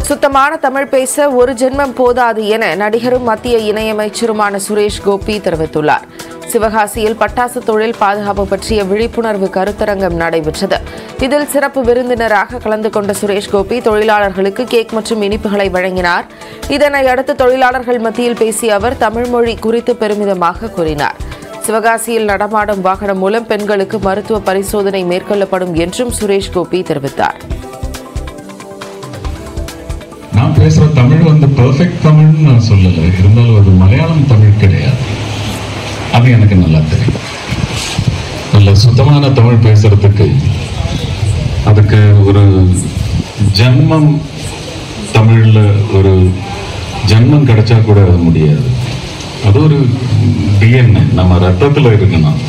சுத்தமான தமிழ் பேச ஒரு ஜென்மம் போதாது என நடிகரும் மத்திய இணையமைச்சருமான சுரேஷ் கோபி தெரிவித்துள்ளார் சிவகாசியில் பட்டாசு தொழில் பாதுகாப்பு பற்றிய விழிப்புணர்வு கருத்தரங்கம் நடைபெற்றது இதில் சிறப்பு விருந்தினராக கலந்து கொண்ட சுரேஷ் கோபி தொழிலாளர்களுக்கு கேக் மற்றும் இனிப்புகளை வழங்கினார் இதனை அடுத்து தொழிலாளர்கள் மத்தியில் பேசிய அவர் தமிழ் மொழி குறித்து பெருமிதமாக கூறினார் சிவகாசியில் நடமாடும் வாகனம் மூலம் பெண்களுக்கு மருத்துவ பரிசோதனை மேற்கொள்ளப்படும் என்றும் சுரேஷ் கோபி தெரிவித்தார் நான் பேசுற தமிழ் வந்து பெர்ஃபெக்ட் தமிழ்னு நான் சொல்லலை இருந்தாலும் அது மலையாளம் தமிழ் கிடையாது அது எனக்கு நல்லா தெரியும் நல்ல சுத்தமான தமிழ் பேசுறதுக்கு அதுக்கு ஒரு ஜென்மம் தமிழ்ல ஒரு ஜென்மம் கிடைச்சா கூட அது முடியாது அது ஒரு டிஎன்ஏ நம்ம ரத்தத்துல இருக்கணும்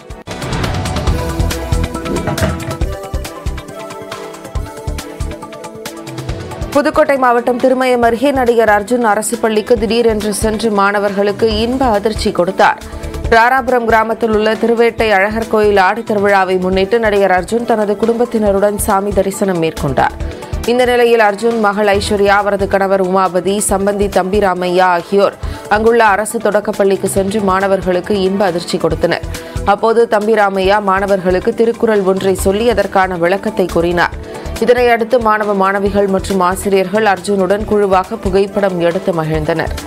புதுக்கோட்டை மாவட்டம் திருமயம் அருகே நடிகர் அர்ஜுன் அரசு பள்ளிக்கு திடீரென்று சென்று மாணவர்களுக்கு இன்ப அதிர்ச்சி கொடுத்தார் ராராபுரம் கிராமத்தில் உள்ள திருவேட்டை அழகர் கோயில் ஆடித் திருவிழாவை முன்னிட்டு நடிகர் அர்ஜுன் தனது குடும்பத்தினருடன் சாமி தரிசனம் மேற்கொண்டார் இந்த நிலையில் அர்ஜுன் மகள் ஐஸ்வர்யா அவரது கணவர் உமாபதி சம்பந்தி தம்பி ராமையா ஆகியோர் அங்குள்ள அரசு தொடக்கப்பள்ளிக்கு சென்று மாணவர்களுக்கு இன்ப அதிர்ச்சி கொடுத்தனர் அப்போது தம்பி ராமையா மாணவர்களுக்கு திருக்குறள் ஒன்றை சொல்லி அதற்கான விளக்கத்தை கூறினார் இதனை அடுத்து மாணவ மாணவிகள் மற்றும் ஆசிரியர்கள் அர்ஜுனுடன் குழுவாக புகைப்படம் எடுத்து மகிழ்ந்தனர்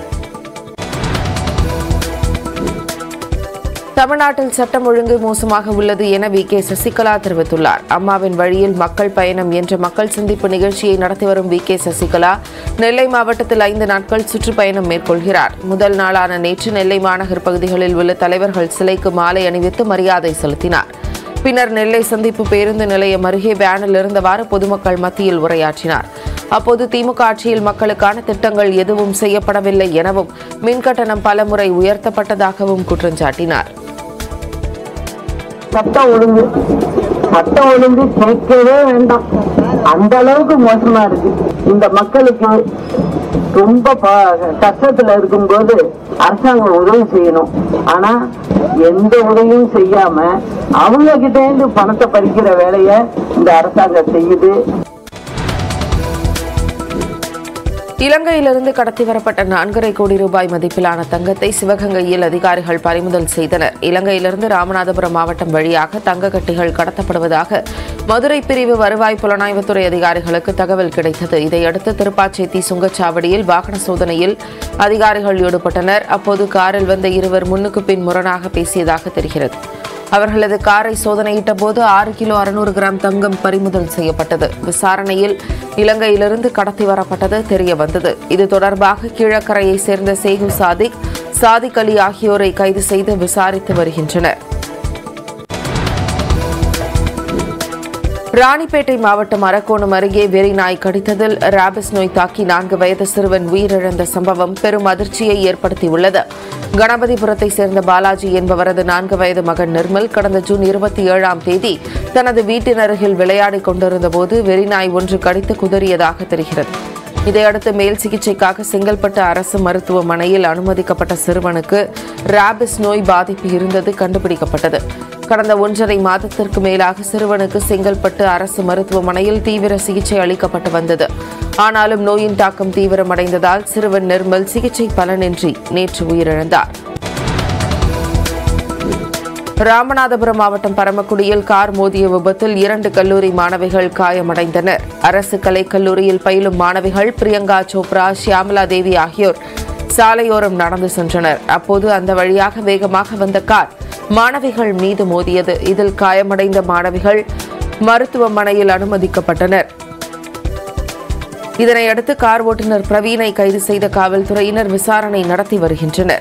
தமிழ்நாட்டில் சட்டம் ஒழுங்கு மோசமாக உள்ளது என வி கே சசிகலா தெரிவித்துள்ளார் அம்மாவின் வழியில் மக்கள் பயணம் என்ற மக்கள் சந்திப்பு நிகழ்ச்சியை நடத்தி வரும் வி கே சசிகலா நெல்லை மாவட்டத்தில் ஐந்து நாட்கள் சுற்றுப்பயணம் மேற்கொள்கிறார் முதல் நாளான நேற்று நெல்லை மாநகர் பகுதிகளில் உள்ள தலைவர்கள் சிலைக்கு மாலை அணிவித்து மரியாதை செலுத்தினார் பின்னர் நெல்லை சந்திப்பு பேருந்து நிலையம் அருகே வேனில் இருந்தவாறு பொதுமக்கள் மத்தியில் உரையாற்றினார் அப்போது திமுக ஆட்சியில் மக்களுக்கான திட்டங்கள் எதுவும் செய்யப்படவில்லை எனவும் மின்கட்டணம் பலமுறை உயர்த்தப்பட்டதாகவும் குற்றம் சாட்டினார் சட்டம் ஒழுங்கு சட்டம் ஒழுங்கு கேட்கவே வேண்டாம் அந்த அளவுக்கு மோசமா இருக்கு இந்த மக்களுக்கு ரொம்ப ப- கஷ்டத்துல இருக்கும்போது அரசாங்கம் உதவி செய்யணும் ஆனா எந்த உதவியும் செய்யாம அவங்க கிட்ட இருந்து பணத்தை பறிக்கிற வேலைய இந்த அரசாங்கம் செய்யுது இலங்கையிலிருந்து கடத்தி வரப்பட்ட நான்கரை கோடி ரூபாய் மதிப்பிலான தங்கத்தை சிவகங்கையில் அதிகாரிகள் பறிமுதல் செய்தனர் இலங்கையிலிருந்து ராமநாதபுரம் மாவட்டம் வழியாக தங்க கட்டிகள் கடத்தப்படுவதாக மதுரை பிரிவு வருவாய் புலனாய்வுத்துறை அதிகாரிகளுக்கு தகவல் கிடைத்தது இதையடுத்து திருப்பாச்சேத்தி சுங்கச்சாவடியில் வாகன சோதனையில் அதிகாரிகள் ஈடுபட்டனர் அப்போது காரில் வந்த இருவர் முன்னுக்கு பின் முரணாக பேசியதாக தெரிகிறது அவர்களது காரை சோதனையிட்ட போது ஆறு கிலோ அறுநூறு கிராம் தங்கம் பறிமுதல் செய்யப்பட்டது விசாரணையில் இலங்கையிலிருந்து கடத்தி வரப்பட்டது தெரிய வந்தது இது தொடர்பாக கீழக்கரையை சேர்ந்த சேகு சாதிக் சாதிக் அலி ஆகியோரை கைது செய்து விசாரித்து வருகின்றனர் ராணிப்பேட்டை மாவட்டம் அரக்கோணம் அருகே வெறி நாய் கடித்ததில் ராபிஸ் நோய் தாக்கி நான்கு வயது சிறுவன் உயிரிழந்த சம்பவம் பெரும் அதிர்ச்சியை ஏற்படுத்தியுள்ளது கணபதிபுரத்தை சேர்ந்த பாலாஜி என்பவரது நான்கு வயது மகன் நிர்மல் கடந்த ஜூன் இருபத்தி ஏழாம் தேதி தனது வீட்டின் அருகில் விளையாடிக் கொண்டிருந்த போது வெறிநாய் ஒன்று கடித்து குதறியதாக தெரிகிறது இதையடுத்து மேல் சிகிச்சைக்காக செங்கல்பட்டு அரசு மருத்துவமனையில் அனுமதிக்கப்பட்ட சிறுவனுக்கு ராபிஸ் நோய் பாதிப்பு இருந்தது கண்டுபிடிக்கப்பட்டது கடந்த ஒன்றரை மாதத்திற்கு மேலாக சிறுவனுக்கு செங்கல்பட்டு அரசு மருத்துவமனையில் தீவிர சிகிச்சை அளிக்கப்பட்டு வந்தது ஆனாலும் நோயின் தாக்கம் தீவிரமடைந்ததால் சிறுவன் நிர்மல் சிகிச்சை பலனின்றி நேற்று உயிரிழந்தார் ராமநாதபுரம் மாவட்டம் பரமக்குடியில் கார் மோதிய விபத்தில் இரண்டு கல்லூரி மாணவிகள் காயமடைந்தனர் அரசு கலைக் கல்லூரியில் பயிலும் மாணவிகள் பிரியங்கா சோப்ரா ஷியாமலா தேவி ஆகியோர் சாலையோரம் நடந்து சென்றனர் அப்போது அந்த வழியாக வேகமாக வந்த கார் மாணவிகள் மீது மோதியது இதில் காயமடைந்த மாணவிகள் மருத்துவமனையில் அனுமதிக்கப்பட்டனர் இதனையடுத்து கார் ஓட்டுநர் பிரவீனை கைது செய்த காவல்துறையினர் விசாரணை நடத்தி வருகின்றனர்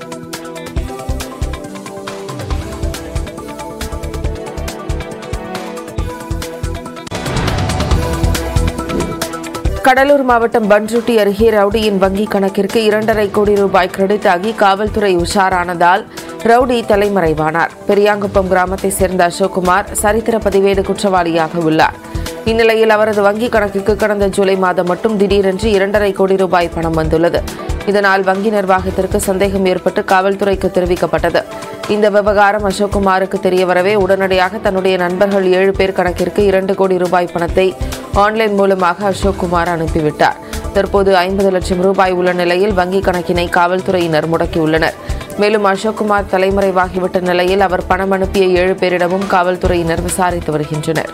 கடலூர் மாவட்டம் பன்ருட்டி அருகே ரவுடியின் வங்கி கணக்கிற்கு இரண்டரை கோடி ரூபாய் கிரெடிட் ஆகி காவல்துறை உஷாரானதால் ரவுடி தலைமறைவானார் பெரியாங்குப்பம் கிராமத்தை சேர்ந்த அசோக்குமார் சரித்திர பதிவேடு குற்றவாளியாக உள்ளார் இந்நிலையில் அவரது வங்கி கணக்குக்கு கடந்த ஜூலை மாதம் மட்டும் திடீரென்று இரண்டரை கோடி ரூபாய் பணம் வந்துள்ளது இதனால் வங்கி நிர்வாகத்திற்கு சந்தேகம் ஏற்பட்டு காவல்துறைக்கு தெரிவிக்கப்பட்டது இந்த விவகாரம் அசோக்குமாருக்கு தெரியவரவே உடனடியாக தன்னுடைய நண்பர்கள் ஏழு பேர் கணக்கிற்கு இரண்டு கோடி ரூபாய் பணத்தை ஆன்லைன் மூலமாக அசோக்குமார் அனுப்பிவிட்டார் தற்போது ஐம்பது லட்சம் ரூபாய் உள்ள நிலையில் வங்கிக் கணக்கினை காவல்துறையினர் முடக்கியுள்ளனர் மேலும் அசோக்குமார் தலைமறைவாகிவிட்ட நிலையில் அவர் பணம் அனுப்பிய ஏழு பேரிடமும் காவல்துறையினர் விசாரித்து வருகின்றனர்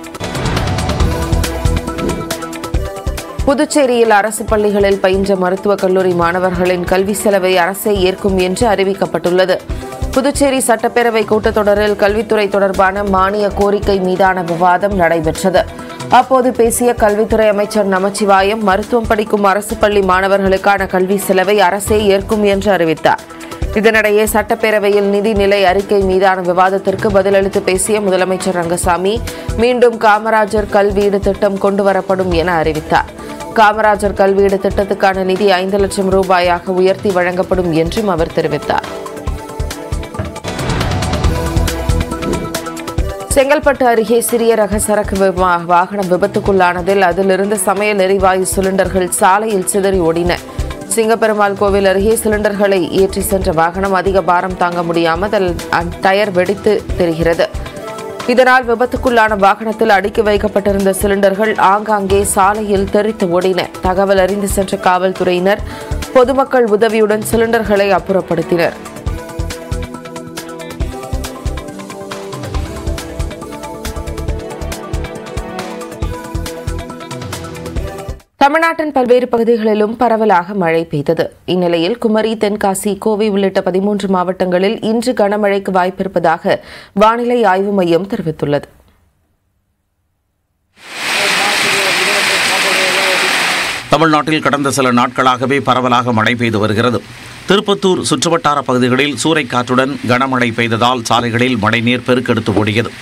புதுச்சேரியில் அரசு பள்ளிகளில் பயின்ற மருத்துவக் கல்லூரி மாணவர்களின் கல்வி செலவை அரசே ஏற்கும் என்று அறிவிக்கப்பட்டுள்ளது புதுச்சேரி சட்டப்பேரவை கூட்டத்தொடரில் கல்வித்துறை தொடர்பான மானிய கோரிக்கை மீதான விவாதம் நடைபெற்றது அப்போது பேசிய கல்வித்துறை அமைச்சர் நமச்சிவாயம் மருத்துவம் படிக்கும் அரசு பள்ளி மாணவர்களுக்கான கல்வி செலவை அரசே ஏற்கும் என்று அறிவித்தார் இதனிடையே சட்டப்பேரவையில் நிதிநிலை அறிக்கை மீதான விவாதத்திற்கு பதிலளித்து பேசிய முதலமைச்சர் ரங்கசாமி மீண்டும் காமராஜர் கல்வீடு திட்டம் கொண்டுவரப்படும் என அறிவித்தார் காமராஜர் கல்வீடு திட்டத்துக்கான நிதி ஐந்து லட்சம் ரூபாயாக உயர்த்தி வழங்கப்படும் என்றும் அவர் தெரிவித்தார் செங்கல்பட்டு அருகே சிறிய ரக சரக்கு விமா- வாகனம் விபத்துக்குள்ளானதில் அதிலிருந்து சமையல் எரிவாயு சிலிண்டர்கள் சாலையில் சிதறி ஓடின சிங்கப்பெருமாள் கோவில் அருகே சிலிண்டர்களை ஏற்றி சென்ற வாகனம் அதிக பாரம் தாங்க முடியாமல் அதில் அ- டயர் வெடித்து தெரிகிறது இதனால் விபத்துக்குள்ளான வாகனத்தில் அடுக்கி வைக்கப்பட்டிருந்த சிலிண்டர்கள் ஆங்காங்கே சாலையில் தெறித்து ஓடின தகவல் அறிந்து சென்ற காவல்துறையினர் பொதுமக்கள் உதவியுடன் சிலிண்டர்களை அப்புறப்படுத்தினர் தமிழ்நாட்டின் பல்வேறு பகுதிகளிலும் பரவலாக மழை பெய்தது இந்நிலையில் குமரி தென்காசி கோவை உள்ளிட்ட பதிமூன்று மாவட்டங்களில் இன்று கனமழைக்கு வாய்ப்பிருப்பதாக வானிலை ஆய்வு மையம் தெரிவித்துள்ளது தமிழ்நாட்டில் கடந்த சில நாட்களாகவே பரவலாக மழை பெய்து வருகிறது திருப்பத்தூர் சுற்றுவட்டார பகுதிகளில் சூறைக்காற்றுடன் கனமழை பெய்ததால் சாலைகளில் மழைநீர் பெருக்கெடுத்து ஓடியது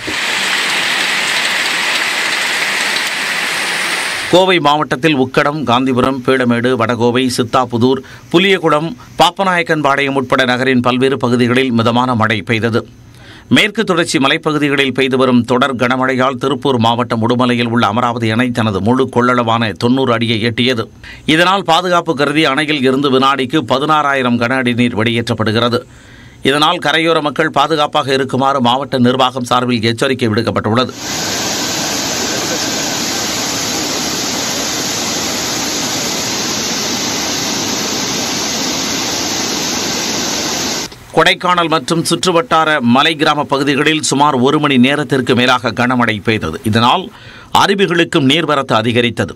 கோவை மாவட்டத்தில் உக்கடம் காந்திபுரம் பீடமேடு வடகோவை சித்தாபுதூர் புலியகுளம் பாப்பநாயக்கன்பாளையம் உட்பட நகரின் பல்வேறு பகுதிகளில் மிதமான மழை பெய்தது மேற்கு தொடர்ச்சி மலைப்பகுதிகளில் பெய்து வரும் தொடர் கனமழையால் திருப்பூர் மாவட்டம் உடுமலையில் உள்ள அமராவதி அணை தனது முழு கொள்ளளவான தொன்னூறு அடியை எட்டியது இதனால் பாதுகாப்பு கருதி அணையில் இருந்து வினாடிக்கு பதினாறாயிரம் கன அடி நீர் வெளியேற்றப்படுகிறது இதனால் கரையோர மக்கள் பாதுகாப்பாக இருக்குமாறு மாவட்ட நிர்வாகம் சார்பில் எச்சரிக்கை விடுக்கப்பட்டுள்ளது கொடைக்கானல் மற்றும் சுற்றுவட்டார மலை கிராம பகுதிகளில் சுமார் ஒரு மணி நேரத்திற்கு மேலாக கனமழை பெய்தது இதனால் அருவிகளுக்கும் நீர்வரத்து அதிகரித்தது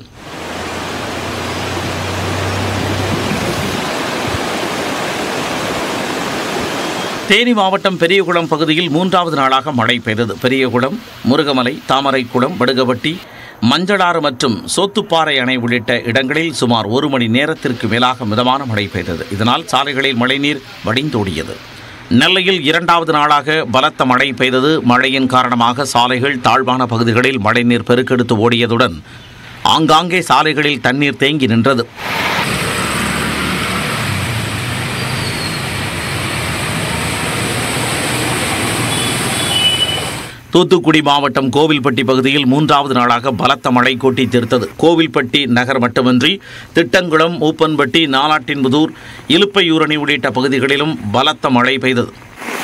தேனி மாவட்டம் பெரியகுளம் பகுதியில் மூன்றாவது நாளாக மழை பெய்தது பெரியகுளம் முருகமலை தாமரைக்குளம் வடுகவட்டி மஞ்சளாறு மற்றும் சோத்துப்பாறை அணை உள்ளிட்ட இடங்களில் சுமார் ஒரு மணி நேரத்திற்கு மேலாக மிதமான மழை பெய்தது இதனால் சாலைகளில் மழைநீர் வடிந்தோடியது நெல்லையில் இரண்டாவது நாளாக பலத்த மழை பெய்தது மழையின் காரணமாக சாலைகள் தாழ்வான பகுதிகளில் மழைநீர் பெருக்கெடுத்து ஓடியதுடன் ஆங்காங்கே சாலைகளில் தண்ணீர் தேங்கி நின்றது தூத்துக்குடி மாவட்டம் கோவில்பட்டி பகுதியில் மூன்றாவது நாளாக பலத்த மழை கொட்டி தீர்த்தது கோவில்பட்டி நகர் மட்டுமின்றி திட்டங்குளம் ஊப்பன்பட்டி நாலாட்டின்புதூர் இலுப்பையூரணி உள்ளிட்ட பகுதிகளிலும் பலத்த மழை பெய்தது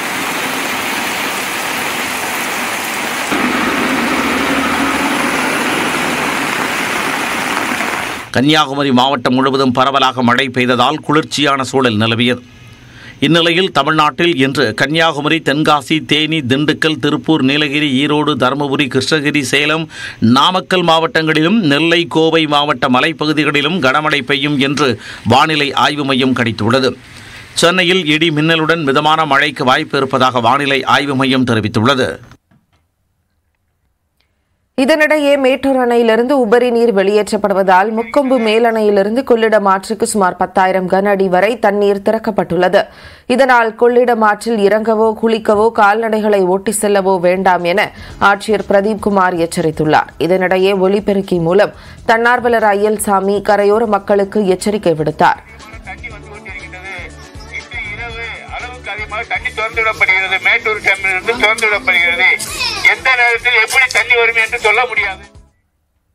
கன்னியாகுமரி மாவட்டம் முழுவதும் பரவலாக மழை பெய்ததால் குளிர்ச்சியான சூழல் நிலவியது இந்நிலையில் தமிழ்நாட்டில் இன்று கன்னியாகுமரி தென்காசி தேனி திண்டுக்கல் திருப்பூர் நீலகிரி ஈரோடு தருமபுரி கிருஷ்ணகிரி சேலம் நாமக்கல் மாவட்டங்களிலும் நெல்லை கோவை மாவட்ட மலைப்பகுதிகளிலும் கனமழை பெய்யும் என்று வானிலை ஆய்வு மையம் கணித்துள்ளது சென்னையில் இடி மின்னலுடன் மிதமான மழைக்கு வாய்ப்பு இருப்பதாக வானிலை ஆய்வு மையம் தெரிவித்துள்ளது இதனிடையே மேட்டூர் அணையிலிருந்து உபரி நீர் வெளியேற்றப்படுவதால் முக்கொம்பு மேலணையிலிருந்து கொள்ளிடம் ஆற்றுக்கு சுமார் பத்தாயிரம் கன அடி வரை தண்ணீர் திறக்கப்பட்டுள்ளது இதனால் கொள்ளிடம் ஆற்றில் இறங்கவோ குளிக்கவோ கால்நடைகளை ஓட்டி செல்லவோ வேண்டாம் என ஆட்சியர் பிரதீப் குமார் எச்சரித்துள்ளார் இதனிடையே ஒலிபெருக்கி மூலம் தன்னார்வலர் அய்யல்சாமி கரையோர மக்களுக்கு எச்சரிக்கை விடுத்தார் தண்ணி வந்து கொண்டிருக்கின்றது இன்று இரவு அளவுக்கு அதிகமாக தண்ணி திறந்து விடப்படுகிறது மேட்டூர் டேமிலிருந்து திறந்து விடப்படுகிறது எந்த நேரத்தில் எப்படி தண்ணி வரும் என்று சொல்ல முடியாது